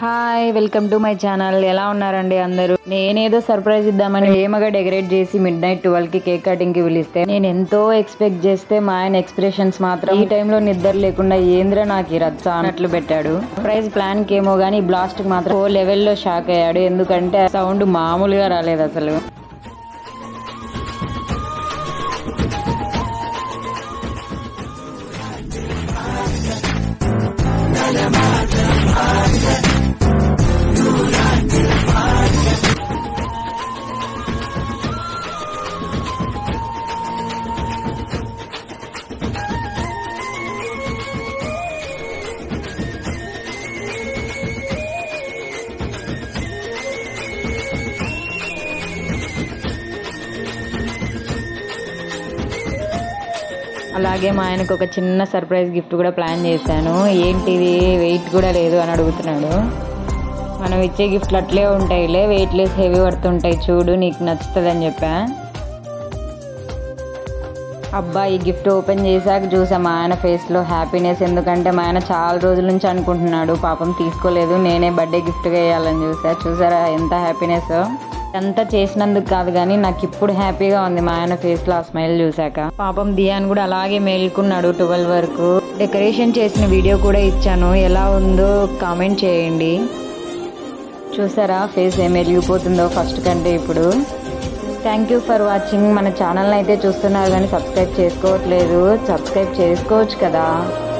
hi welcome to my channel ఎలా ఉన్నారండి అందరూ నేనేదో సర్ప్రైజ్ ఇద్దామని ఏమగా డెకరేట్ చేసి మిడ్ నైట్ ట్వెల్వ్ కి కేక్ కటింగ్ కి పిలిస్తే నేను ఎంతో ఎక్స్పెక్ట్ చేస్తే మా ఆయన ఎక్స్ప్రెషన్స్ మాత్రం ఈ టైంలో నిద్ర లేకుండా ఏంద్ర నాకు ఈ రచ్చ అన్నట్లు పెట్టాడు సర్ప్రైజ్ ప్లాన్ కి ఏమో గానీ బ్లాస్ట్ కి మాత్రం ఓ లెవెల్లో షాక్ అయ్యాడు ఎందుకంటే సౌండ్ మామూలుగా రాలేదు అసలు అలాగే మా ఆయనకు ఒక చిన్న సర్ప్రైజ్ గిఫ్ట్ కూడా ప్లాన్ చేశాను ఏంటిది వెయిట్ కూడా లేదు అని అడుగుతున్నాడు మనం ఇచ్చే గిఫ్ట్లు అట్లే ఉంటాయిలే వెయిట్ లెస్ హెవీ పడుతుంటాయి చూడు నీకు నచ్చుతుంది అని చెప్పా అబ్బా ఈ గిఫ్ట్ ఓపెన్ చేశాక చూసా మా ఆయన ఫేస్లో హ్యాపీనెస్ ఎందుకంటే మా ఆయన చాలా రోజుల నుంచి అనుకుంటున్నాడు పాపం తీసుకోలేదు నేనే బర్త్డే గిఫ్ట్గా వేయాలని చూసా చూసారా ఎంత హ్యాపీనెస్ అంతా చేసినందుకు కాదు కానీ నాకు ఇప్పుడు హ్యాపీగా ఉంది మా ఆయన ఫేస్లో ఆ స్మైల్ చూశాక పాపం దియాన్ కూడా అలాగే మేల్కున్నాడు ట్వెల్వ్ వరకు డెకరేషన్ చేసిన వీడియో కూడా ఇచ్చాను ఎలా ఉందో కామెంట్ చేయండి చూసారా ఫేస్ ఏం వెలిగిపోతుందో ఫస్ట్ కంటే ఇప్పుడు థ్యాంక్ యూ ఫర్ వాచింగ్ మన ఛానల్ని అయితే చూస్తున్నారు కానీ సబ్స్క్రైబ్ చేసుకోవట్లేదు సబ్స్క్రైబ్ చేసుకోవచ్చు కదా